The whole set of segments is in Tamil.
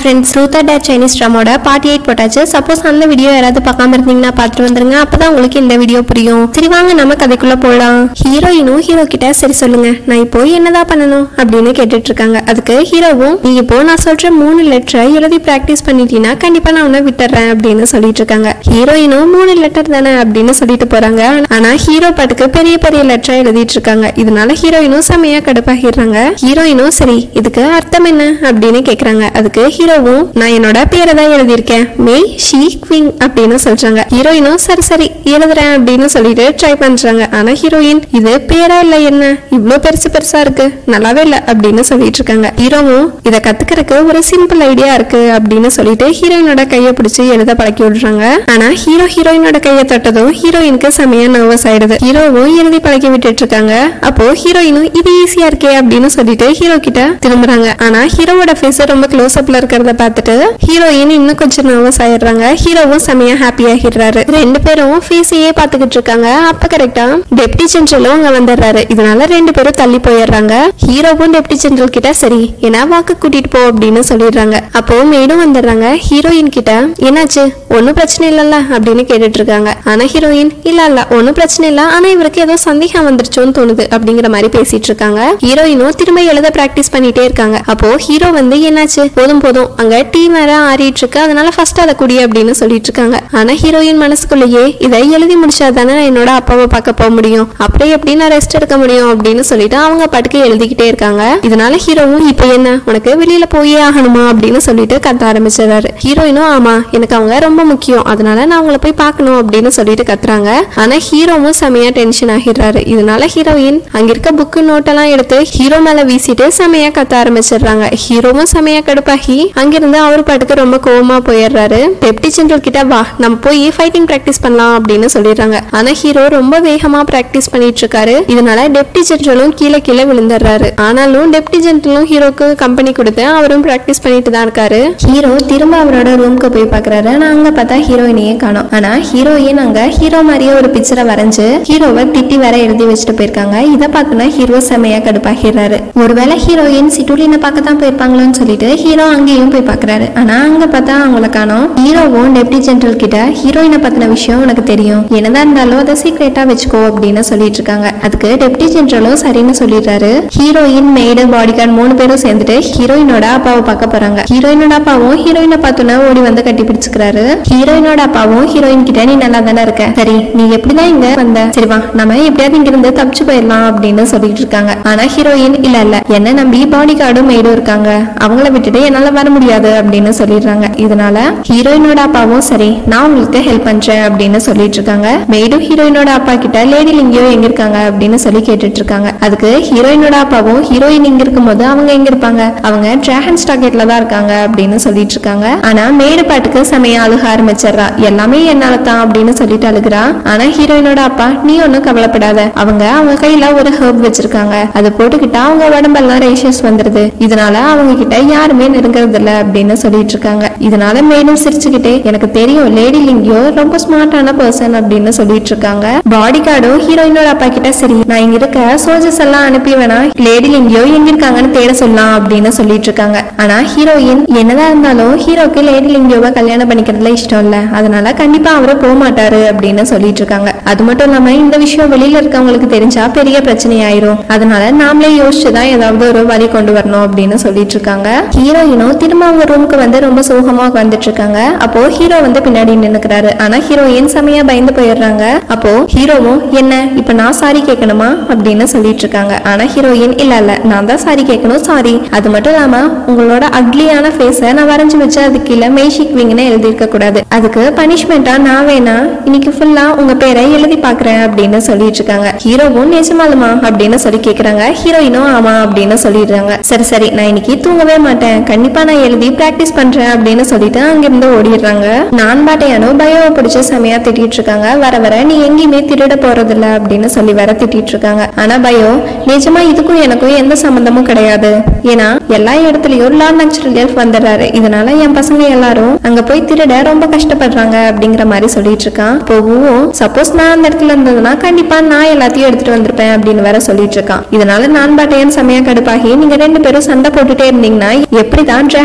ஃப்ரெண்ட்ஸ் ட்ரூத் டேட் சைனீஸ் ட்ராமோட பார்ட்டி எயிட் போட்டாச்சு சப்போஸ் அந்த வீடியோ யாராவது பார்க்காம இருந்தீங்கன்னா பார்த்துட்டு வந்துருங்க அப்பதான் உங்களுக்கு இந்த வீடியோ புரியும் சரி வாங்க நம்ம கதைக்குள்ள போலாம் ஹீரோயினும் ஹீரோ கிட்ட சரி சொல்லுங்க நான் இப்போ என்னதான் பண்ணணும் அப்படின்னு கேட்டுட்டு இருக்காங்க அதுக்கு ஹீரோவும் நீ இப்போ நான் சொல்ற மூணு லெட்டரை எழுதி பிராக்டிஸ் பண்ணிட்டீங்கன்னா கண்டிப்பா நான் உன்னை விட்டுறேன் அப்படின்னு சொல்லிட்டு இருக்காங்க ஹீரோயினும் மூணு லெட்டர் தானே அப்படின்னு சொல்லிட்டு போறாங்க ஆனா ஹீரோ பாட்டுக்கு பெரிய பெரிய லெட்டரா எழுதிட்டு இருக்காங்க இதனால ஹீரோயினும் செமையா கடுப்பாகிடுறாங்க ஹீரோயினும் சரி இதுக்கு அர்த்தம் என்ன அப்படின்னு கேக்குறாங்க அதுக்கு ஹீரோவும் நான் என்னோட பேரை தான் எழுதியிருக்கேன் மே ஷீ குவிங் அப்படின்னு சொல்றாங்க ஹீரோயினும் சரி சரி எழுதுறேன் அப்படின்னு சொல்லிட்டு ட்ரை பண்றாங்க ஆனா ஹீரோயின் இது பேரா இல்ல என்ன இவ்ளோ பெருசு பெருசா இருக்கு நல்லாவே இல்ல அப்படின்னு சொல்லிட்டு இருக்காங்க ஹீரோவும் இத கத்துக்கிறதுக்கு ஒரு சிம்பிள் ஐடியா இருக்கு அப்படின்னு சொல்லிட்டு ஹீரோயினோட கையை பிடிச்சு எழுத பழக்கி விடுறாங்க ஆனா ஹீரோ ஹீரோயினோட கையை தொட்டதும் ஹீரோயினுக்கு செமையா நர்வஸ் ஆயிடுது ஹீரோவும் எழுதி பழக்கி விட்டுட்டு இருக்காங்க அப்போ ஹீரோயினும் இது ஈஸியா இருக்கே அப்படின்னு சொல்லிட்டு ஹீரோ கிட்ட திரும்புறாங்க ஆனா ஹீரோவோட ஃபேஸ் ரொம்ப க்ளோஸ் அப்ல இருக்கிறத பார்த்துட்டு ஹீரோயின் இன்னும் கொஞ்சம் நர்வஸ் ஆயிடுறாங்க ஹீரோவும் செமையா ஹாப்பி ஆகிடுறாரு ரெண்டு பேரும் ஃபேஸையே பார்த்துக்கிட்டு இருக்காங்க அப்ப கரெக்டா டெப்டி ஜெனரலும் அங்க வந்துடுறாரு இதனால ரெண்டு பேரும் தள்ளி போயிடுறாங்க ஹீரோவும் டெப்டி ஜெனரல் கிட்ட சரி என்ன வாக்கு கூட்டிட்டு போ அப்படின்னு சொல்லிடுறாங்க அப்போ மேடும் வந்துடுறாங்க ஹீரோயின் கிட்ட என்னாச்சு ஒன்னும் பிரச்சனை இல்லல்ல அப்படின்னு கேட்டுட்டு இருக்காங்க ஆனா ஹீரோயின் இல்ல இல்ல ஒன்னும் பிரச்சனை இல்ல ஆனா இவருக்கு ஏதோ சந்தேகம் வந்துருச்சோன்னு தோணுது அப்படிங்கிற மாதிரி பேசிட்டு இருக்காங்க ஹீரோயினும் திரும்ப எழுத பிராக்டிஸ் பண்ணிட்டே இருக்காங்க அப்போ ஹீரோ வந்து என்னாச்சு போதும் போதும் அங்க டீ வேற ஆறிட்டு இருக்கு அதனால ஃபர்ஸ்ட் அதை குடி அப்படின்னு சொல்லிட்டு இருக்காங்க ஆனா ஹீரோயின் மனசுக்குள்ளேயே இதை எழுதி முடிச்சா தானே நான் என்னோட அப்பாவை பார்க்க போக முடியும் அப்புறம் எப்படி நான் ரெஸ்ட் எடுக்க முடியும் அப்படின்னு சொல்லிட்டு அவங்க பாட்டுக்கு எழுதிக்கிட்டே இருக்காங்க இதனால ஹீரோவும் இப்ப என்ன உனக்கு வெளியில போயே ஆகணுமா அப்படின்னு சொல்லிட்டு கத்த ஆரம்பிச்சிடறாரு ஹீரோயினும் ஆமா எனக்கு அவங்க ரொம்ப முக்கியம் அதனால நான் அவங்கள போய் பார்க்கணும் அப்படின்னு சொல்லிட்டு கத்துறாங்க ஆனா ஹீரோவும் செமையா டென்ஷன் ஆகிடுறாரு இதனால ஹீரோயின் அங்க இருக்க புக்கு நோட்டெல்லாம் எடுத்து ஹீரோ மேல வீசிட்டு செமையா கத்த ஆரம்பிச்சிடுறாங்க ஹீரோவும் செமையா கடுப்பாகி அங்கிருந்து அவரு பாட்டுக்கு ரொம்ப கோவமா போயிடுறாரு டெப்டி ஜெனரல் கிட்ட வா நம்ம போய் ஃபைட்டிங் பிராக்டிஸ் பண்ணலாம் அப்படின்னு சொல்லிடுறாங்க ஆனா ஹீரோ ரொம்ப வேகமா பிராக்டிஸ் பண்ணிட்டு இருக்காரு இதனால டெப்டி ஜெனரலும் கீழே கீழே விழுந்துடுறாரு ஆனாலும் டெப்டி ஜெனரலும் ஹீரோக்கு கம்பெனி கொடுத்து அவரும் பிராக்டிஸ் பண்ணிட்டு தான் இருக்காரு ஹீரோ திரும்ப அவரோட ரூம்க்கு போய் பாக்குறாரு ஆனா அங்க பார்த்தா ஹீரோயினையே காணோம் ஆனா ஹீரோயின் அங்க ஹீரோ மாதிரியே ஒரு பிக்சரை வரைஞ்சு ஹீரோவை திட்டி வேற எழுதி வச்சுட்டு போயிருக்காங்க இதை பார்த்தோன்னா ஹீரோ செமையா கடுப்பாகிறாரு ஒருவேளை ஹீரோயின் சிட்டுலினை பார்க்க தான் போயிருப்பாங்களோன்னு சொல்லிட்டு ஹீரோ அங்கேயும் போய் பாக்குறாரு ஆனா அங்க பார்த்தா அவங்கள காணோம் ஹீரோவும் டெப்டி ஜெனரல் கிட்ட ஹீரோயினை பத்தின விஷயம் உனக்கு தெரியும் என்னதான் இருந்தாலும் அதை சீக்ரெட்டா வச்சுக்கோ அப்படின்னு சொல்லிட்டு இருக்காங்க அதுக்கு டெப்டி ஜெனரலும் சரின்னு சொல்லிடுறாரு ஹீரோயின் மெய்டு பாடி கார்டு மூணு பேரும் சேர்ந்துட்டு ஹீரோயினோட அப்பாவை பார்க்க போறாங்க ஹீரோயினோட அப்பாவும் ஹீரோயினை பார்த்தோன்னா ஓடி வந்து கட்டி பிடிச்சுக்கிறாரு ஹீரோயினோட அப்பாவும் ஹீரோயின் கிட்ட நீ நல்லா தானே இருக்க சரி நீ எப்படிதான் இங்க வந்த சரி வா நம்ம எப்படியாவது இங்க இருந்து தப்பிச்சு போயிடலாம் அப்படின்னு சொல்லிட்டு இருக்காங்க ஆனா ஹீரோயின் இல்ல இல்ல என்ன நம்பி பாடி கார்டும் மெய்டும் இருக்காங்க அவங்கள விட்டுட்டு என்னால வர முடியாது அப்படின்னு சொல்லிடுறாங்க இதனால ஹீரோயினோட அப்பாவும் சரி நான் உங்களுக்கு ஹெல்ப் பண்றேன் அப்படின்னு சொல்லிட்டு இருக்காங்க மெய்டும் ஹீரோயினோட அப்பா கிட்ட லேடி லிங்கியோ எங்க இருக்காங்க அப்படின்னு சொல்லி கேட்டுட்டு இருக்காங்க அதுக்கு ஹீரோயினோட அப்பாவும் ஹீரோயின் இங்க இருக்கும்போது அவங்க எங்க இருப்பாங்க அவங்க டிராகன் ஸ்டாக்கெட்ல தான் இருக்காங்க அப்படின்னு சொல்லிட்டு இருக்காங்க ஆனா மேடு பாட்டுக்கு செமையா அழுக ஆரம்பிச்சிடுறா எல்லாமே என்னால தான் அப்படின்னு சொல்லிட்டு அழுகுறா ஆனா ஹீரோயினோட அப்பா நீ ஒன்னும் கவலைப்படாத அவங்க அவங்க கையில ஒரு ஹர்ப் வச்சிருக்காங்க அதை போட்டுக்கிட்டா அவங்க உடம்பெல்லாம் ரேஷஸ் வந்துருது இதனால அவங்க கிட்ட யாருமே நெருங்குறது இல்ல அப்படின்னு சொல்லிட்டு இருக்காங்க இதனால மேலும் சிரிச்சுக்கிட்டே எனக்கு தெரியும் லேடி லிங்கியோ ரொம்ப ஸ்மார்ட்டான பர்சன் அப்படின்னு சொல்லிட்டு இருக்காங்க பாடி கார்டும் ஹீரோயினோட அப்பா கிட்ட சரி நான் இங்க இருக்க சோல்ஜர்ஸ் எல்லாம் அனுப்பி வேணா லேடி லிங்கியோ எங்க இருக்காங்கன்னு தேட சொல்லலாம் அப்படின்னு சொல்லிட்டு இருக்காங்க ஆனா ஹீரோயின் என்னதான் இருந்தாலும் ஹீரோக்கு லேடி லிங்கியோவை கல்யாணம் பண்ணிக்கிறதுல இஷ்டம் இல்ல அதனால கண்டிப்பா அவரு போக மாட்டாரு அப்படின்னு சொல்லிட்டு இருக்காங்க அது மட்டும் இல்லாம இந்த விஷயம் வெளியில இருக்கவங்களுக்கு தெரிஞ்சா பெரிய பிரச்சனை ஆயிரும் அதனால நாமளே யோசிச்சுதான் ஏதாவது ஒரு வழி கொண்டு வரணும் அப்படின்னு சொல்லிட்டு இருக்காங்க ஹீரோயினும் திரும்ப அவங்க ரூமுக்கு வந்து ரொம்ப சோகமா வந்துட்டு இருக்காங்க அப்போ ஹீரோ வந்து பின்னாடி நின்னுக்கிறாரு ஆனா ஹீரோயின் செமையா பயந்து போயிடுறாங்க அப்போ ஹீரோவும் என்ன இப்ப நான் சாரி கேட்கணுமா அப்படின்னு சொல்லிட்டு இருக்காங்க ஆனா ஹீரோயின் இல்ல இல்ல நான் தான் சாரி கேட்கணும் சாரி அது மட்டும் இல்லாம உங்களோட அக்லியான ஃபேஸ நான் வரைஞ்சு வச்சு அது கீழே மேஷிக் விங்னு எழுதியிருக்க கூடாது அதுக்கு பனிஷ்மெண்டா நான் வேணா இன்னைக்கு ஃபுல்லா உங்க பேரை எழுதி பாக்குறேன் அப்படின்னு சொல்லிட்டு இருக்காங்க ஹீரோவும் நிஜமாலுமா அப்படின்னு சொல்லி கேக்குறாங்க ஹீரோயினும் ஆமா அப்படின்னு சொல்லிடுறாங்க சரி சரி நான் இன்னைக்கு தூங்கவே மாட்டேன் கண்டிப்பா நான் எழுதி பிராக்டிஸ் பண்றேன் அப்படின்னு சொல்லிட்டு அங்கிருந்து ஓடிடுறாங்க நான் பாட்டையானோ பயோவை பிடிச்ச செமையா திட்டிட்டு இருக்காங்க வர வர நீ எங்கேயுமே திருட போறதில்ல அப்படின்னு சொல்லி வர திட்டிட்டு இருக்காங்க ஆனா பயோ நிஜமா இதுக்கும் எனக்கும் எந்த சம்பந்தமும் கிடையாது ஏன்னா எல்லா இடத்துலயும் லார்ட் நேச்சுரல் எல்ஃப் வந்துடுறாரு இதனால என் பசங்க எல்லாரும் அங்க போய் திருட ரொம்ப கஷ்டப்படுறாங்க அப்படிங்கிற மாதிரி சொல்லிட்டு இருக்கான் போகவும் சப்போஸ் நான் அந்த இடத்துல இருந்ததுன்னா கண்டிப்பா நான் எல்லாத்தையும் எடுத்துட்டு வந்திருப்பேன் அப்படின்னு வேற சொல்லிட்டு இருக்கான் இதனால நான் பாட்டையன் செமையா கடுப்பாகி நீங்க ரெண்டு பேரும் சண்டை போட்டுட்டே இருந்தீங்கன்னா எப்படிதான்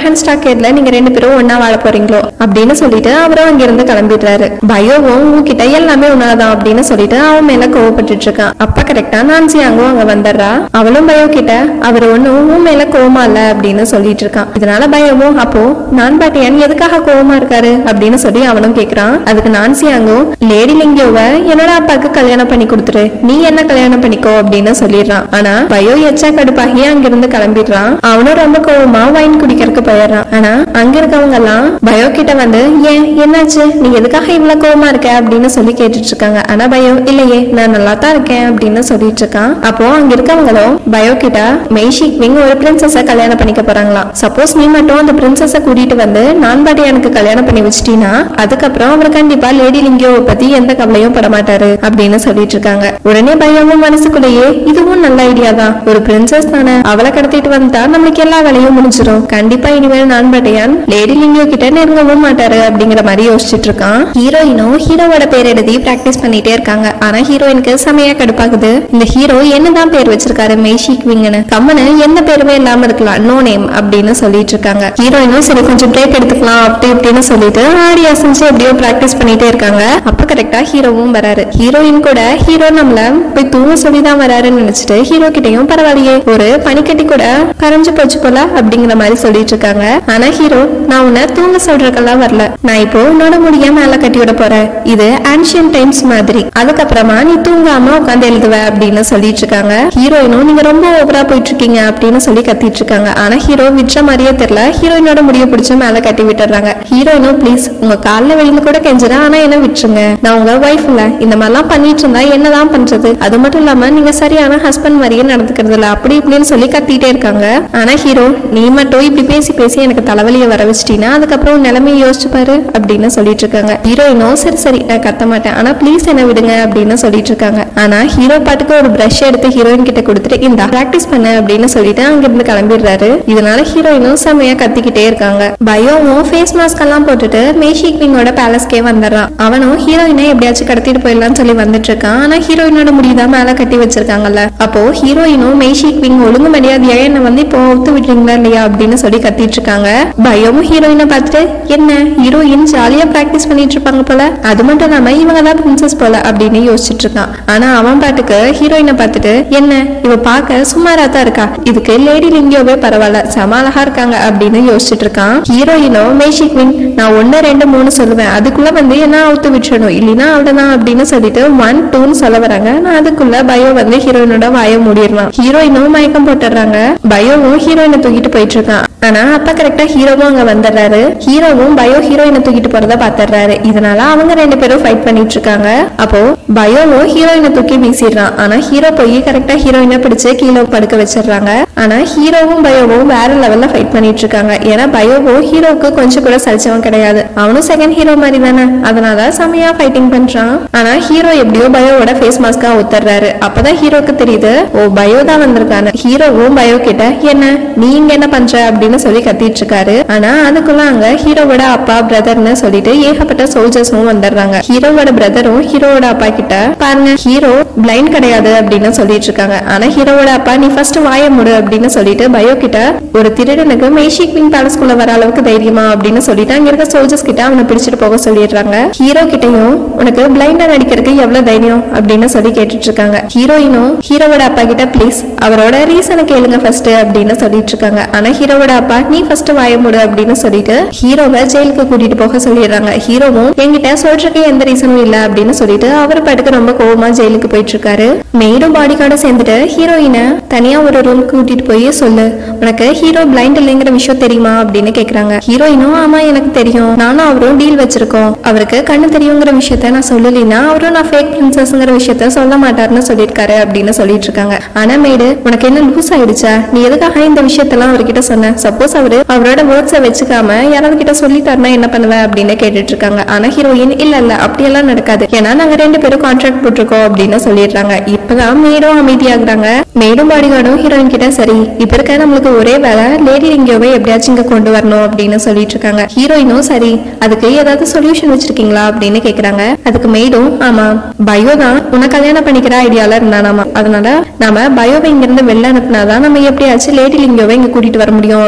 கிரஹன் ஸ்டாக் கேட்ல நீங்க ரெண்டு பேரும் ஒன்னா வாழ போறீங்களோ அப்படின்னு சொல்லிட்டு அவரும் அங்கிருந்து கிளம்பிடுறாரு பயோவும் உங்ககிட்ட எல்லாமே உன்னாதான் அப்படின்னு சொல்லிட்டு அவன் மேல கோவப்பட்டுட்டு இருக்கான் அப்ப கரெக்டா நான்சி அங்கும் அங்க வந்துடுறா அவளும் பயோ கிட்ட அவர் ஒண்ணும் உன் மேல கோவமா இல்ல அப்படின்னு சொல்லிட்டு இருக்கான் இதனால பயமும் அப்போ நான் பாட்டியன் எதுக்காக கோவமா இருக்காரு அப்படின்னு சொல்லி அவனும் கேக்குறான் அதுக்கு நான்சி அங்கும் லேடி லிங்கியோவை என்னோட அப்பாவுக்கு கல்யாணம் பண்ணி கொடுத்துரு நீ என்ன கல்யாணம் பண்ணிக்கோ அப்படின்னு சொல்லிடுறான் ஆனா பயோ எச்சா கடுப்பாகி அங்கிருந்து கிளம்பிடுறான் அவனும் ரொம்ப கோவமா வைன் குடிக்கிறதுக்கு போயிடுறான் ஆனா அங்க இருக்கவங்க எல்லாம் பயோ கிட்ட வந்து ஏன் என்னாச்சு நீ எதுக்காக இவ்வளவு கோவமா இருக்க அப்படின்னு சொல்லி கேட்டுட்டு இருக்காங்க ஆனா பயோ இல்லையே நான் நல்லா தான் இருக்கேன் அப்படின்னு சொல்லிட்டு இருக்கான் அப்போ அங்க இருக்கவங்களும் பயோ கிட்ட மெய்ஷிக் விங் ஒரு பிரின்சஸ கல்யாணம் பண்ணிக்க போறாங்களாம் சப்போஸ் நீ மட்டும் அந்த பிரின்சஸ கூட்டிட்டு வந்து நான் பாட்டி எனக்கு கல்யாணம் பண்ணி வச்சிட்டீனா அதுக்கப்புறம் அவர் கண்டிப்பா லேடி லிங்கியோவை பத்தி எந்த கவலையும் பட மாட்டாரு அப்படின்னு சொல்லிட்டு இருக்காங்க உடனே பயமும் மனசுக்குள்ளேயே இதுவும் நல்ல ஐடியா தான் ஒரு பிரின்சஸ் தானே அவளை கடத்திட்டு வந்தா நம்மளுக்கு எல்லா வேலையும் முடிஞ்சிடும் கண்டிப்பா இனிமேல் நான் பாட்டியான் லேடி லிங்கியோ கிட்ட நெருங்கவும் மாட்டாரு அப்படிங்கிற மாதிரி யோசிச்சுட்டு இருக்கான் ஹீரோயினும் ஹீரோவோட பேர் எழுதி பிராக்டிஸ் பண்ணிட்டே இருக்காங்க ஆனா ஹீரோயினுக்கு செமையா கடுப்பாகுது இந்த ஹீரோ என்னதான் பேர் வச்சிருக்காரு மெய்ஷிக் விங்னு கம்மனு எந்த பேருமே இல்லாம இருக்கலாம் நோ நேம் அப்படின்னு சொல்லிட்டு இருக்காங்க ஹீரோயினும் சரி கொஞ்சம் பிரேக் எடுத்துக்கலாம் அப்படி இப்படின்னு சொல்லிட்டு ஆடி அசைஞ்சு எப்படியோ பிராக்டிஸ் பண்ணிட்டே இருக்காங்க அப்ப கரெக்டா ஹீரோவும் வராரு ஹீரோயின் கூட ஹீரோ நம்மள போய் தூங்க சொல்லிதான் வராருன்னு நினைச்சிட்டு ஹீரோ கிட்டயும் பரவாயில்லையே ஒரு பனிக்கட்டி கூட கரைஞ்சு போச்சு போல அப்படிங்கிற மாதிரி சொல்லிட்டு இருக்காங்க ஆனா ஹீரோ நான் உன்னை தூங்க சொல்றதுக்கெல்லாம் வரல நான் இப்போ உன்னோட முடிய மேல கட்டி விட போறேன் இது ஆன்ஷியன் டைம்ஸ் மாதிரி அதுக்கப்புறமா நீ தூங்காம உட்காந்து எழுதுவ அப்படின்னு சொல்லிட்டு இருக்காங்க ஹீரோயினும் நீங்க ரொம்ப ஓவரா போயிட்டு இருக்கீங்க அப்படின்னு சொல்லி கத்திட்டு இருக்காங்க ஆனா ஹீரோ விற்ற மாதிரியே தெரியல ஹீரோயினோட முடிய பிடிச்சு மேல கட்டி விட்டுறாங்க ஹீரோயினும் ப்ளீஸ் உங்க கால்ல விழுந்து கூட கெஞ்சுறேன் ஆனா என்ன விட்டுருங்க நான் உங்க ஒய்ஃப் இல்ல இந்த மாதிரிலாம் பண்ணிட்டு இருந்தா என்னதான் பண்றது அது மட்டும் இல்லாம நீங்க சரியான ஹஸ்பண்ட் மாதிரியே நடந்துக்கிறது இல்ல அப்படி இப்படின்னு சொல்லி கத்திட்டே இருக்காங்க ஆனா ஹீரோ நீ மட்டும் இப்படி பேசி பேசி எனக்கு தலைவலியை வர வச்சிட்டீங்கன்னா அதுக்கப்புறம் உன் நிலைமையை யோசிச்சு பாரு அப்படின்னு சொல்லிட்டு இருக்காங்க ஹீரோயினும் சரி சரி நான் கத்த மாட்டேன் ஆனா ப்ளீஸ் என்ன விடுங்க அப்படின்னு சொல்லிட்டு இருக்காங்க ஆனா ஹீரோ பாட்டுக்கு ஒரு பிரஷ் எடுத்து ஹீரோயின் கிட்ட கொடுத்துட்டு இந்த பிராக்டிஸ் பண்ணு அப்படின்னு சொல்லிட்டு அங்கிருந்து கிளம்பிடுறாரு இதனால ஹீரோயினும் செமையா கத்திக்கிட்டே இருக்காங்க பயோவும் ஃபேஸ் மாஸ்க் எல்லாம் போட்டுட்டு மேஷி குவிங்கோட பேலஸ்க்கே வந்துடுறான் அவனும் ஹீரோயினை எப்படியாச்சும் கடத்திட்டு போயிடலாம்னு சொல்லி வந்துட்டு இருக்கான் ஆனா ஹீரோயினோட முடிதான் மேல கட்டி வச்சிருக்காங்கல்ல அப்போ ஹீரோயினும் மேஷி குவிங் ஒழுங்கு மரியாதையா என்ன வந்து இப்போ ஒத்து விடுறீங்களா இல்லையா அப்படின்னு சொல்லி கத்திட்டு இருக்காங்க பயோவும் ஹீரோயினை பார்த்துட்டு என்ன ஹீரோயின் ஜாலியா பிராக்டிஸ் பண்ணிட்டு இருப்பாங்க போல அது மட்டும் இல்லாம இவங்க தான் பிரின்சஸ் போல அப்படின்னு யோசிச்சுட்டு இருக்கான் ஆனா அவன் பாட்டுக்கு ஹீரோயினை பார்த்துட்டு என்ன இவ பார்க்க சுமாரா தான் இருக்கா இதுக்கு லேடி லிங்கியோவே பரவாயில்ல செம அழகா இருக்காங்க அப்படின்னு யோசிச்சுட்டு இருக்கான் ஹீரோயினோ மேஷி குவின் நான் ஒன்னு ரெண்டு மூணு சொல்லுவேன் அதுக்குள்ள வந்து என்ன அவுத்து விட்டுறணும் இல்லைன்னா அவ்வளவுதான் அப்படின்னு சொல்லிட்டு ஒன் டூன்னு சொல்ல வராங்க நான் அதுக்குள்ள பயோ வந்து ஹீரோயினோட வாய மூடிடுறான் ஹீரோயினும் மயக்கம் போட்டுறாங்க பயோவும் ஹீரோயினை தூக்கிட்டு போயிட்டு இருக்கான் ஆனா அப்ப கரெக்டா ஹீரோவும் அங்க வந்துடுறாரு ஹீரோவும் பயோ ஹீரோயினை தூக்கிட்டு போறத பாத்துறாரு இதனால அவங்க ரெண்டு பேரும் ஃபைட் பண்ணிட்டு இருக்காங்க அப்போ பயோவும் ஹீரோயினை தூக்கி வீசிடுறான் ஆனா ஹீரோ போய் கரெக்டா ஹீரோயினை பிடிச்சு கீழே படுக்க வச்சிடுறாங்க ஆனா ஹீரோவும் பயோவும் வேற லெவல்ல ஃபைட் பண்ணிட்டு இருக்காங்க ஏன்னா பயோவும் ஹீரோவுக்கு கொஞ்சம் கூட சலிச்சவன் கிடையாது அவனும் செகண்ட் ஹீரோ மாதிரி தானே அதனால செமையா ஃபைட்டிங் பண்றான் ஆனா ஹீரோ எப்படியோ பயோவோட ஃபேஸ் மாஸ்கா ஊத்துறாரு அப்பதான் ஹீரோக்கு தெரியுது ஓ பயோ தான் வந்திருக்கான்னு ஹீரோவும் பயோ கிட்ட என்ன நீ இங்க என்ன பண்ற அப்படின்னு சொல்லி கத்திட்டு இருக்காரு ஆனா அதுக்குள்ள அங்க ஹீரோவோட அப்பா பிரதர்னு சொல்லிட்டு ஏகப்பட்ட சோல்ஜர்ஸும் வந்துடுறாங்க ஹீரோவோட பிரதரும் ஹீரோவோட அப்பா கிட்ட பாருங்க ஹீரோ பிளைண்ட் கிடையாது அப்படின்னு சொல்லிட்டு இருக்காங்க ஆனா ஹீரோவோட அப்பா நீ ஃபர்ஸ்ட் வாய முடு அப்படின்னு சொல்லிட்டு பயோ கிட்ட ஒரு திருடனுக்கு மேஷி குவிங் பேலஸ்குள்ள வர அளவுக்கு தைரியமா அப்படின்னு சொல்லிட்டு அங்க இருக்க சோல்ஜர்ஸ் கிட்ட அவனை பிடிச்சிட்டு போக சொல்லிடுறாங்க ஹீரோ கிட்டயும் உனக்கு பிளைண்டா நடிக்கிறதுக்கு எவ்வளவு தைரியம் அப்படின்னு சொல்லி கேட்டுட்டு இருக்காங்க ஹீரோயினும் ஹீரோவோட அப்பா கிட்ட ப்ளீஸ் அவரோட ரீசனை கேளுங்க ஃபர்ஸ்ட் அப்படின்னு சொல்லிட்டு இருக்காங்க ஆனா ஹீரோவோட அப்பா நீ ஃபர்ஸ்ட் வாய முடு அப்படின்னு சொல்லிட்டு ஹீரோவை ஜெயிலுக்கு கூட்டிட்டு போக சொல்லிடுறாங்க ஹீரோவும் என்கிட்ட சொல்றதுக்கு எந்த ரீசனும் இல்ல அப்படின்னு சொல்லிட்டு அவர் பாட்டுக்கு ரொம்ப கோவமா ஜெயிலுக்கு போயிட்டு இருக்காரு மெய்டும் பாடி கார்டும் சேர்ந்துட்டு ஹீரோயினை தனியா ஒரு ரூம் கூட்டிட்டு போய் சொல்லு உனக்கு ஹீரோ பிளைண்ட் இல்லைங்கிற விஷயம் தெரியுமா அப்படின்னு கேக்குறாங்க ஹீரோயினும் ஆமா எனக்கு தெரியும் நானும் அவரும் டீல் வச்சிருக்கோம் அவருக்கு கண்ணு தெரியுங்கிற விஷயத்த நான் சொல்லலைன்னா அவரும் நான் ஃபேக் பிரின்சஸ்ங்கிற விஷயத்த சொல்ல மாட்டாருன்னு சொல்லியிருக்காரு அப்படின்னு சொல்லிட்டு இருக்காங்க ஆனா மேடு உனக்கு என்ன லூஸ் ஆயிடுச்சா நீ எதுக்காக இந்த விஷயத்தெல்லாம் அவர்கிட்ட சொன்ன சப்போஸ் அவரு அவரோட வேர்ட்ஸை வச்சுக்காம யாராவது கிட்ட சொல்லிட்டாருன்னா என்ன பண்ணுவ அப்படின்னு கேட்டுட்டு இருக்காங்க ஆனா ஹீரோயின் இல்ல இல்ல அப்படியெல்லாம் நடக்காது ஏன்னா நாங்க ரெண்டு பேரும் கான்ட்ராக்ட் போட்டிருக்கோம் அப்படின்னு சொல்லிடுறாங்க இப்பதான் மேடும் அமைதியாகுறாங்க மேடும் பாடிகார்டும் ஹீரோயின் கிட்ட சரி இப்ப இருக்க நம்மளுக்கு ஒரே வேலை லேடி லிங்கியோவை எப்படியாச்சும் இங்க கொண்டு வரணும் அப்படின்னு சொல்லிட்டு இருக்காங்க ஹீரோயினும் சரி அதுக்கு ஏதாவது சொல்யூஷன் வச்சிருக்கீங்களா அப்படின்னு கேக்குறாங்க அதுக்கு மெய்டும் ஆமா பயோ தான் உன்னை கல்யாணம் பண்ணிக்கிற ஐடியால இருந்தானாமா அதனால நாம பயோவை இங்க இருந்து வெளில அனுப்புனாதான் நம்ம எப்படியாச்சும் லேடி லிங்கியோவை இங்க கூட்டிட்டு வர முடியும் அப்படின்னு சொல்லி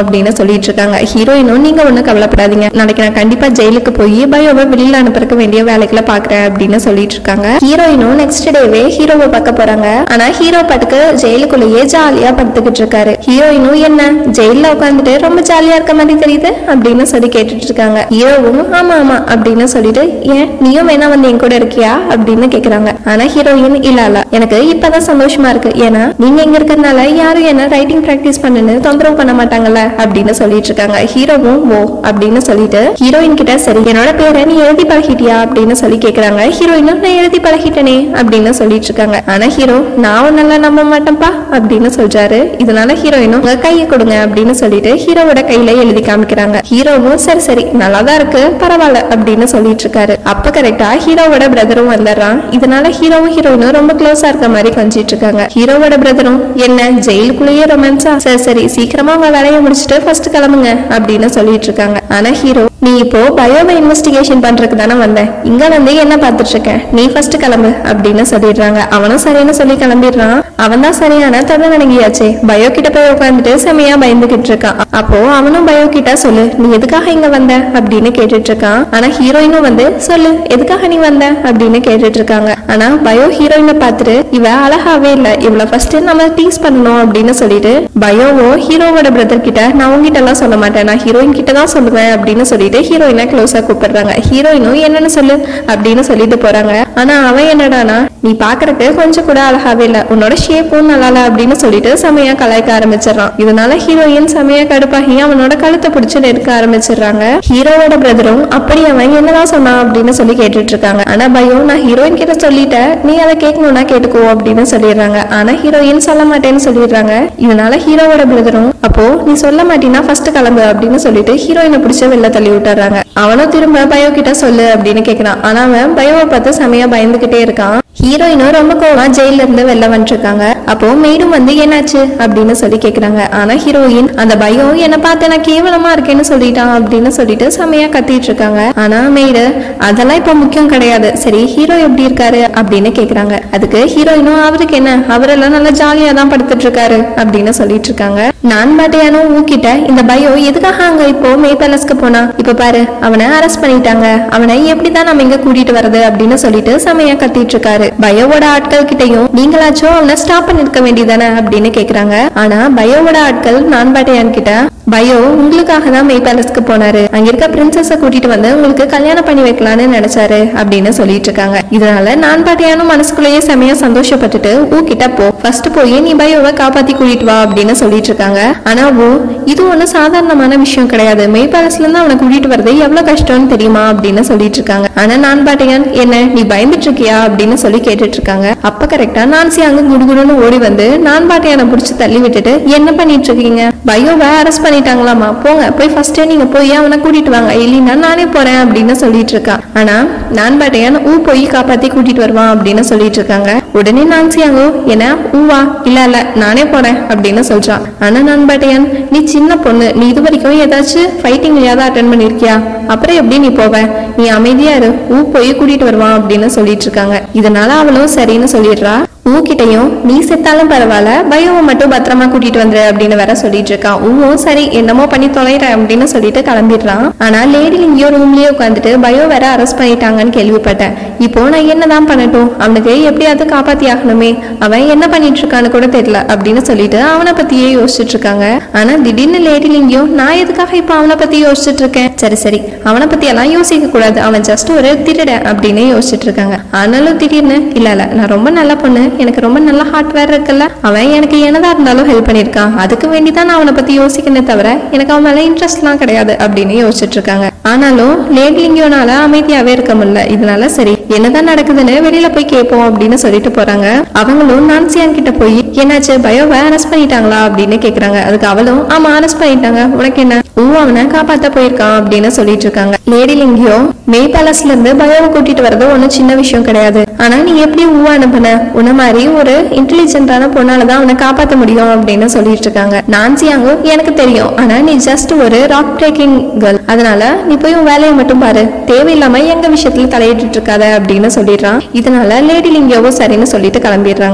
சொல்லிட்டு இருக்காங்க ஹீரோயினும் நீங்க ஒண்ணும் கவலைப்படாதீங்க நாளைக்கு நான் கண்டிப்பா ஜெயிலுக்கு போய் பயோவை வெளியில அனுப்புறதுக்கு வேண்டிய வேலைகளை பாக்குறேன் அப்படின்னு சொல்லிட்டு இருக்காங்க ஹீரோயினும் நெக்ஸ்ட் டேவே ஹீரோவை பார்க்க போறாங்க ஆனா ஹீரோ பாட்டுக்கு ஜெயிலுக்குள்ளேயே ஜாலியா படுத்துக்கிட்டு இருக்காரு ஹீரோயினும் என்ன ஜெயில உட்காந்துட்டு ரொம்ப ஜாலியா இருக்க மாதிரி தெரியுது அப்படின்னு சொல்லி கேட்டுட்டு இருக்காங்க ஹீரோவும் ஆமா ஆமா அப்படின்னு சொல்லிட்டு ஏன் நீயும் வேணா வந்து என் கூட இருக்கியா அப்படின்னு கேக்குறாங்க ஆனா ஹீரோயின் இல்ல இல்ல எனக்கு இப்பதான் சந்தோஷமா இருக்கு ஏன்னா நீங்க இங்க இருக்கிறதுனால யாரும் என்ன ரைட்டிங் பிராக்டிஸ் பண்ணுன்னு தொந்தரவு பண்ண மாட்டாங்கல்ல அப்படின்னு சொல்லிட்டு இருக்காங்க ஹீரோவும் ஓ அப்படின்னு சொல்லிட்டு ஹீரோயின் கிட்ட சரி என்னோட பேரை நீ எழுதி பழகிட்டியா அப்படின்னு சொல்லி கேக்குறாங்க ஹீரோயினும் நான் எழுதி பழகிட்டனே அப்படின்னு சொல்லிட்டு இருக்காங்க ஆனா ஹீரோ நான் நல்லா நம்ப மாட்டேன்ப்பா அப்படின்னு சொல்றாரு இதனால ஹீரோயினும் உங்க கையை கொடுங்க அப்படின்னு சொல்லிட்டு ஹீரோவோட கையில எழுதி காமிக்கிறாங்க ஹீரோவும் சரி சரி நல்லாதான் இருக்கு பரவாயில்ல அப்படின்னு சொல்லிட்டு இருக்காரு அப்ப கரெக்டா ஹீரோவோட பிரதரும் வந்துடுறான் இதனால ஹீரோவும் ஹீரோயினும் ரொம்ப க்ளோஸா இருக்க மாதிரி கொஞ்சிட்டு இருக்காங்க ஹீரோவோட பிரதரும் என்ன ஜெயிலுக்குள்ளேயே ரொமான்ஸா சரி சரி சீக்கிரமா உங்க வேலையை முடிச்சுட்டு ஃபர்ஸ்ட் கிளம்புங்க அப்படின்னு சொல்லிட்டு இருக்காங்க ஆனா ஹீரோ நீ இப்போ பயோவை இன்வெஸ்டிகேஷன் பண்றதுக்கு தானே வந்த இங்க வந்து என்ன பார்த்துட்டு இருக்க நீ ஃபர்ஸ்ட் கிளம்பு அப்படின்னு சொல்லிடுறாங்க அவனும் சரின்னு சொல்லி கிளம்பிடுறான் அவன் தான் சரியான தொடர் நடுங்கியாச்சே பயோ கிட்ட போய் உட்காந்துட்டு செமையா பயந்துகிட்டு இருக்கான் அப்போ அவனும் பயோ கிட்ட சொல்லு நீ எதுக்காக இங்க வந்த அப்படின்னு கேட்டுட்டு இருக்கான் ஆனா ஹீரோயினும் வந்து சொல்லு எதுக்காக நீ வந்த அப்படின்னு கேட்டுட்டு இருக்காங்க ஆனா பயோ ஹீரோயினை பார்த்துட்டு இவ அழகாவே இல்ல இவள ஃபர்ஸ்ட் நம்ம டீஸ் பண்ணணும் அப்படின்னு சொல்லிட்டு பயோவோ ஹீரோவோட பிரதர் கிட்ட நான் உங்ககிட்ட எல்லாம் சொல்ல மாட்டேன் நான் ஹீரோயின் கிட்ட தான் சொல்லுவேன் அப்படின்னு சொல்லிட்டு ஹீரோயினை க்ளோஸா கூப்பிடுறாங்க ஹீரோயினும் என்னன்னு சொல்லு அப்படின்னு சொல்லிட்டு போறாங்க ஆனா அவன் என்னடானா நீ பாக்குறதுக்கு கொஞ்சம் கூட அழகாவே இல்ல உன்னோட ஷேப்பும் நல்லா இல்ல அப்படின்னு சொல்லிட்டு செமையா கலாய்க்க ஆரம்பிச்சிடறான் இதனால ஹீரோயின் செமையா கடுப்பாகி அவனோட கழுத்தை பிடிச்சு நெருக்க ஆரம்பிச்சிடுறாங்க ஹீரோவோட பிரதரும் அப்படி அவன் என்னதான் சொன்னான் அப்படின்னு சொல்லி கேட்டுட்டு இருக்காங்க ஆனா பயம் நான் ஹீரோயின் கிட்ட சொல்லிட்டேன் நீ அதை கேட்கணும்னா கேட்டுக்கோ அப்படின்னு சொல்லிடுறாங்க ஆனா ஹீரோயின் சொல்ல மாட்டேன்னு சொல்லிடுறாங்க இதனால ஹீரோவோட பிரதரும் அப்போ நீ சொல்ல மாட்டீங்கன்னா ஃபர்ஸ்ட் கிளம்பு அப்படின்னு சொல்லிட்டு ஹீரோயினை பிடிச்ச வெளில தள்ளி விட்டுறாங்க அவனும் திரும்ப பயோ கிட்ட சொல்லு அப்படின்னு கேக்குறான் ஆனா அவன் பயோவை பார்த்து செமையா பயந்துகிட்டே இருக்கான் ஹீரோயினும் ரொம்ப கோவமா ஜெயில இருந்து வெளில வந்துருக்காங்க அப்போ மெய்டும் வந்து என்னாச்சு அப்படின்னு சொல்லி கேக்குறாங்க ஆனா ஹீரோயின் அந்த பயம் என்ன பார்த்து நான் கேவலமா இருக்கேன்னு சொல்லிட்டான் அப்படின்னு சொல்லிட்டு செமையா கத்திட்டு இருக்காங்க ஆனா மெய்டு அதெல்லாம் இப்ப முக்கியம் கிடையாது சரி ஹீரோ எப்படி இருக்காரு அப்படின்னு கேக்குறாங்க அதுக்கு ஹீரோயினும் அவருக்கு என்ன அவரெல்லாம் நல்லா ஜாலியா தான் படுத்துட்டு இருக்காரு அப்படின்னு சொல்லிட்டு இருக்காங்க நான் பாட்டையானும் ஊக்கிட்ட இந்த பயம் எதுக்காக அங்க இப்போ மே பேலஸ்க்கு போனா இப்ப பாரு அவனை அரெஸ்ட் பண்ணிட்டாங்க அவனை எப்படிதான் நம்ம இங்க கூட்டிட்டு வர்றது அப்படின்னு சொல்லிட்டு செமையா கத்திட்டு இருக்காரு பயோவோட ஆட்கள் கிட்டயும் நீங்களாச்சும் அவனை ஸ்டாப் பண்ணிருக்க வேண்டியதானே அப்படின்னு கேக்குறாங்க ஆனா பயோவோட ஆட்கள் நான் பாட்டையான் கிட்ட பயோ உங்களுக்காக தான் மெய் பேலஸ்க்கு போனாரு அங்க இருக்க பிரின்சஸ கூட்டிட்டு வந்து உங்களுக்கு கல்யாணம் பண்ணி வைக்கலாம்னு நினைச்சாரு அப்படின்னு சொல்லிட்டு இருக்காங்க இதனால நான் பாட்டியானும் மனசுக்குள்ளேயே செமையா சந்தோஷப்பட்டுட்டு ஊ கிட்ட போ ஃபர்ஸ்ட் போய் நீ பயோவை காப்பாத்தி கூட்டிட்டு வா அப்படின்னு சொல்லிட்டு இருக்காங்க ஆனா ஓ இது ஒண்ணும் சாதாரணமான விஷயம் கிடையாது மெய் பேலஸ்ல இருந்து அவனை கூட்டிட்டு வரது எவ்வளவு கஷ்டம்னு தெரியுமா அப்படின்னு சொல்லிட்டு இருக்காங்க ஆனா நான் பாட்டியான் என்ன நீ பயந்துட்டு இருக்கியா அப்படின்னு சொல்லி கேட்டுட்டு இருக்காங்க அப்ப கரெக்டா நான்சி அங்க குடுகுடுன்னு ஓடி வந்து நான் பாட்டியான புடிச்சு தள்ளி விட்டுட்டு என்ன பண்ணிட்டு இருக்கீங்க பயோவை அரெஸ்ட் பண்ணிட்டாங்களாமா போங்க போய் ஃபர்ஸ்ட் நீங்க போய் அவனை கூட்டிட்டு வாங்க இல்லைன்னா நானே போறேன் அப்படின்னு சொல்லிட்டு இருக்கா ஆனா நான் பாட்டையான் ஊ போய் காப்பாத்தி கூட்டிட்டு வருவான் அப்படின்னு சொல்லிட்டு இருக்காங்க உடனே நான்சியாங்கோ என்ன ஊவா இல்ல இல்ல நானே போறேன் அப்படின்னு சொல்றான் ஆனா நான் பாட்டையான் நீ சின்ன பொண்ணு நீ இது வரைக்கும் ஏதாச்சும் ஃபைட்டிங்லயாவது அட்டன் பண்ணிருக்கியா அப்புறம் எப்படி நீ போவ நீ அமைதியா இரு ஊ போய் கூட்டிட்டு வருவான் அப்படின்னு சொல்லிட்டு இருக்காங்க இதனால அவளும் சரின்னு சொல்லிடுறா ஊக்கிட்டையும் நீ செத்தாலும் பரவாயில்ல பயோவை மட்டும் பத்திரமா கூட்டிட்டு வந்துரு அப்படின்னு வேற சொல்லிட்டு இருக்கான் ஊவும் சரி என்னமோ பண்ணி தொலைறேன் அப்படின்னு சொல்லிட்டு கிளம்பிடுறான் ஆனா லேடி இங்கேயோ ரூம்லயே உட்காந்துட்டு பயோ வேற அரெஸ்ட் பண்ணிட்டாங்கன்னு கேள்விப்பட்டேன் இப்போ நான் என்னதான் பண்ணட்டும் அவனுக்கு எப்படியாவது காப்பாத்தி ஆகணுமே அவன் என்ன பண்ணிட்டு இருக்கான்னு கூட தெரியல அப்படின்னு சொல்லிட்டு அவனை பத்தியே யோசிச்சுட்டு இருக்காங்க ஆனா திடீர்னு லேடி லிங்கியும் நான் எதுக்காக இப்ப அவனை பத்தி யோசிச்சுட்டு இருக்கேன் சரி சரி அவனை பத்தி எல்லாம் யோசிக்க கூடாது அவன் ஜஸ்ட் ஒரு திருடன் அப்படின்னு யோசிச்சுட்டு இருக்காங்க ஆனாலும் திடீர்னு இல்ல இல்ல நான் ரொம்ப நல்ல பொண்ணு எனக்கு ரொம்ப நல்ல ஹார்ட் வேர் இருக்குல்ல அவன் எனக்கு என்னதா இருந்தாலும் ஹெல்ப் பண்ணியிருக்கான் அதுக்கு வேண்டி தான் நான் அவனை பத்தி யோசிக்கனே தவிர எனக்கு அவன் மேல இன்ட்ரெஸ்ட்லாம் கிடையாது அப்படின்னு யோசிச்சுட்டு இருக்காங்க ஆனாலும் லேடி லிங்கியோனால அமைதியாவே இருக்க முடியல இதனால சரி என்னதான் நடக்குதுன்னு வெளியில போய் கேட்போம் அப்படின்னு சொல்லிட்டு போறாங்க அவங்களும் நான்சியான் கிட்ட போய் என்னாச்சு பயோவை அரெஸ்ட் பண்ணிட்டாங்களா அப்படின்னு கேக்குறாங்க அதுக்கு அவளும் ஆமா அரெஸ்ட் பண்ணிட்டாங்க உனக்கு என்ன ஊ அவனை காப்பாத்த போயிருக்கான் அப்படின்னு சொல்லிட்டு இருக்காங்க லேடி லிங்கியோ மே பேலஸ்ல இருந்து பயோவை கூட்டிட்டு வர்றது ஒன்னும் சின்ன விஷயம் கிடையாது ஆனா நீ எப்படி ஊ அனுப்புன உன்ன மாதிரி ஒரு இன்டெலிஜென்ட்டான பொண்ணாலதான் அவனை காப்பாத்த முடியும் அப்படின்னு சொல்லிட்டு இருக்காங்க நான்சியாங்கோ எனக்கு தெரியும் ஆனா நீ ஜஸ்ட் ஒரு ராக் பிரேக்கிங் கேர்ள் அதனால நீ போய் உன் வேலையை மட்டும் பாரு தேவையில்லாம எங்க விஷயத்துல தலையிட்டு இருக்காத அப்படின்னு சொல்லிடுறான் இதனால லேடி லிங்கியோவும் சரின்னு சொல்லிட்டு கிளம்பிடுறாங்க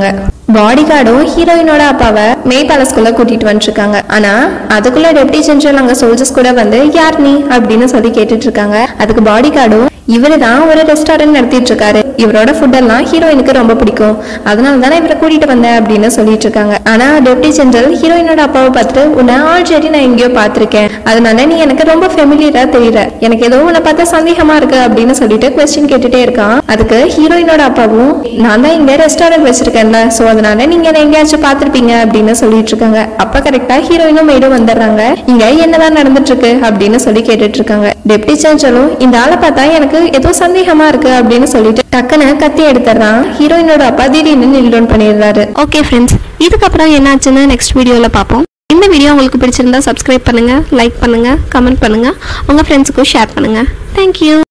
பாடி கார்டும் ஹீரோயினோட அப்பாவை மே பேலஸ்குள்ள கூட்டிட்டு வந்துருக்காங்க ஆனா அதுக்குள்ள டெப்டி ஜென்ரல் அங்க சோல்ஜர்ஸ் கூட வந்து யார் நீ அப்படின்னு சொல்லி கேட்டுட்டு இருக்காங்க அதுக்கு பாடி கார்டும் இவரு தான் ஒரு ரெஸ்டாரண்ட் நடத்திட்டு இருக்காரு இவரோட ஃபுட் எல்லாம் ஹீரோயினுக்கு ரொம்ப பிடிக்கும் அதனால தானே இவரை கூட்டிட்டு வந்தேன் அப்படின்னு சொல்லிட்டு இருக்காங்க ஆனா டெப்டி ஜெனரல் ஹீரோயினோட அப்பாவை பார்த்துட்டு உன்னை ஆல்ரெடி நான் எங்கேயோ பார்த்திருக்கேன் அதனால நீ எனக்கு ரொம்ப ஃபெமிலியரா தெரியற எனக்கு ஏதோ உன்னை பார்த்தா சந்தேகமா இருக்கு அப்படின்னு சொல்லிட்டு கொஸ்டின் கேட்டுட்டே இருக்கான் அதுக்கு ஹீரோயினோட அப்பாவும் நான் தான் இங்க ரெஸ்டாரண்ட் வச்சிருக்கேன்ல சோ அதனால நீங்க என்ன எங்கேயாச்சும் பார்த்திருப்பீங்க அப்படின்னு சொல்லிட்டு இருக்காங்க அப்ப கரெக்டா ஹீரோயினும் மேடும் வந்துடுறாங்க இங்க என்னதான் நடந்துட்டு இருக்கு அப்படின்னு சொல்லி கேட்டுட்டு இருக்காங்க டெப்டி ஜெனரலும் இந்த ஆளை பார்த்தா எனக்கு ஏதோ சந்தேகமா இருக்கு அப்படின்னு சொல்லிட்டு டக்குன்னு கத்தி எடுத்துறான் ஹீரோயினோட அப்பா திடீர்னு நில் டவுன் பண்ணிடுறாரு ஓகே ஃப்ரெண்ட்ஸ் இதுக்கப்புறம் என்னாச்சுன்னு நெக்ஸ்ட் வீடியோவில் பார்ப்போம் இந்த வீடியோ உங்களுக்கு பிடிச்சிருந்தா சப்ஸ்கிரைப் பண்ணுங்க லைக் பண்ணுங்க கமெண்ட் பண்ணுங்க உங்க ஃப்ரெண்ட்ஸுக்கும் ஷேர் பண்ணுங்க தேங்க்யூ